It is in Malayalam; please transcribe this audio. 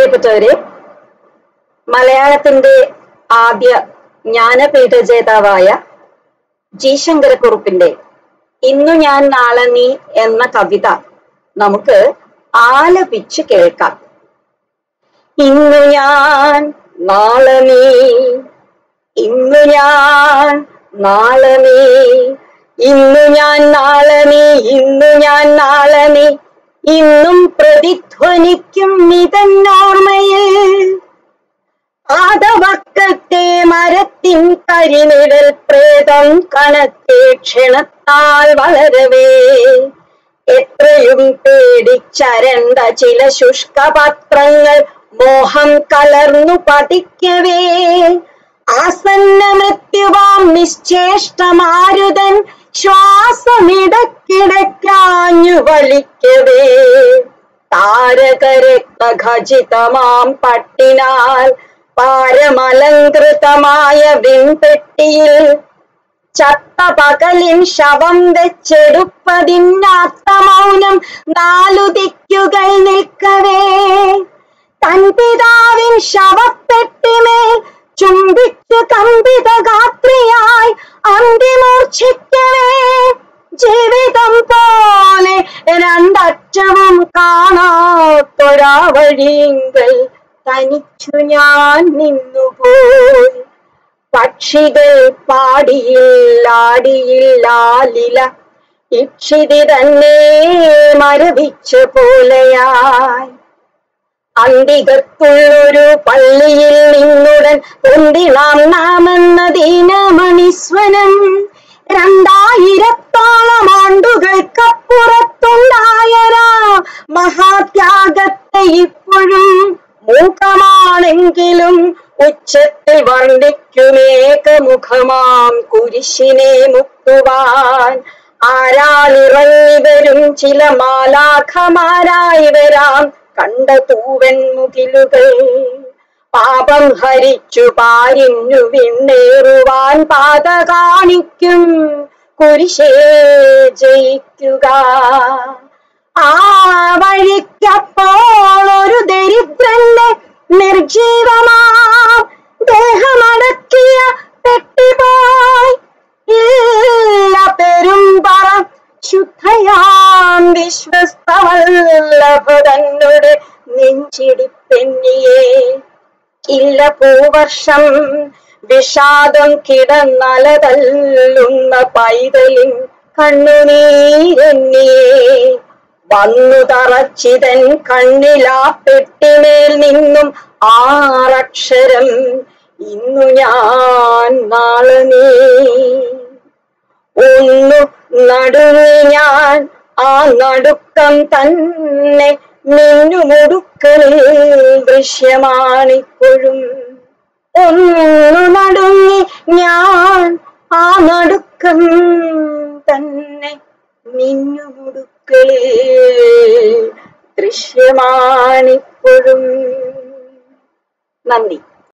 പ്രിയപ്പെട്ടവരെ മലയാളത്തിന്റെ ആദ്യ ജ്ഞാനപീഠ ജേതാവായ ജി ശങ്കരക്കുറുപ്പിന്റെ ഇന്നു ഞാൻ നാളെ നീ എന്ന കവിത നമുക്ക് ആലപിച്ച് കേൾക്കാം ഇന്നു ഞാൻ നാളെ നീ ഇന്നു ഞാൻ നാളെ നീ ഇന്നു ഞാൻ നാളെ നീ ഇന്നു ഞാൻ നാളെ നീ ഇന്നും പ്രതിധ്വനിക്കും ഇതന്നോർമ്മയിൽ ആദവക്കത്തെ മരത്തിൻ കരിനിഴൽ പ്രേതം കണത്തെ ക്ഷണത്താൽ വളരവേ എത്രയും പേടിച്ചരണ്ട ചില ശുഷ്കപത്രങ്ങൾ മോഹം കലർന്നു പതിക്കവേ ആസന്ന മൃത്യുവാം നിശ്ചേഷ്ടമാരുതൻ ശ്വാസമിടക്കിടക്കാഞ്ഞു വലിക്കവേ താരകരക്തഖചിതമാം പട്ടിനാൽ പാരമലങ്കൃതമായ വിൺപെട്ടിയിൽ ചത്ത പകലിൻ ശവം വെച്ചെടുപ്പതിനാത്തമൗനം നാലു ദിക്കുകൾ നിൽക്കവേ തൻ പിതാവിൻ ശവപ്പെട്ടിമേൽ ചുംബിച്ചു കമ്പിത ഗാത്രിയായി അന്തിമൂർച്ഛിക്കവേ ജീവിതം പോലെ രണ്ടറ്റവും കാണാത്തൊരാ വഴിങ്കൽ തനിച്ചു ഞാൻ നിന്നുപോയി പക്ഷികൾ പാടിയില്ലാടിയില്ലാലില ഇക്ഷിതി തന്നെ മരവിച്ച പോലെയായി അന്തികത്തുള്ളൊരു പള്ളിയിൽ നിന്നുടൻ പൊന്തിളാം നാമെന്ന ദീനമണിസ്വനം രണ്ടായിരത്തോളം ആണ്ടുകൾക്കപ്പുറത്തുണ്ടായരാ മഹാത്യാഗത്തെ ഇപ്പോഴും മൂക്കമാണെങ്കിലും ഉച്ചത്തിൽ വർണ്ണിക്കുമേകമുഖമാം കുരിശിനെ മുക്കുവാൻ ആരാളിറങ്ങി വരും ചില മാലാഖമാരായി വരാം കണ്ട തൂവൻ മുകിലുകൾ പാപം ഹരിച്ചു പാരിഞ്ഞു വിണ്ണേറുവാൻ പാത കാണിക്കും കുരിശേ ജയിക്കുക ആ വഴിക്കപ്പോൾ ഒരു ദരിദ്രന്റെ നിർജീവമാം ദേഹമടക്കിയ പെട്ടിപോയി ഇല്ല പെരുമ്പറ ശുദ്ധയാം വിശ്വസ്തവല്ലഭതന്നോട് നെഞ്ചിടിപ്പെന്നിയേ ഇല്ല പൂവർഷം വിഷാദം കിടന്നലതല്ലുന്ന പൈതലിൻ കണ്ണുനീരെന്നിയേ വന്നു തറച്ചിതൻ കണ്ണിലാ പെട്ടിമേൽ നിന്നും ആറക്ഷരം ഇന്നു ഞാൻ നാളെ നീ ഒന്നു നടുങ്ങി ഞാൻ ആ നടുക്കം തന്നെ മിന്നുമുടുക്കളിൽ ദൃശ്യമാണിപ്പോഴും ഒന്നു നടുങ്ങി ഞാൻ ആ നടുക്കം തന്നെ മിന്നുമുടുക്കളിൽ ദൃശ്യമാണിപ്പോഴും നന്ദി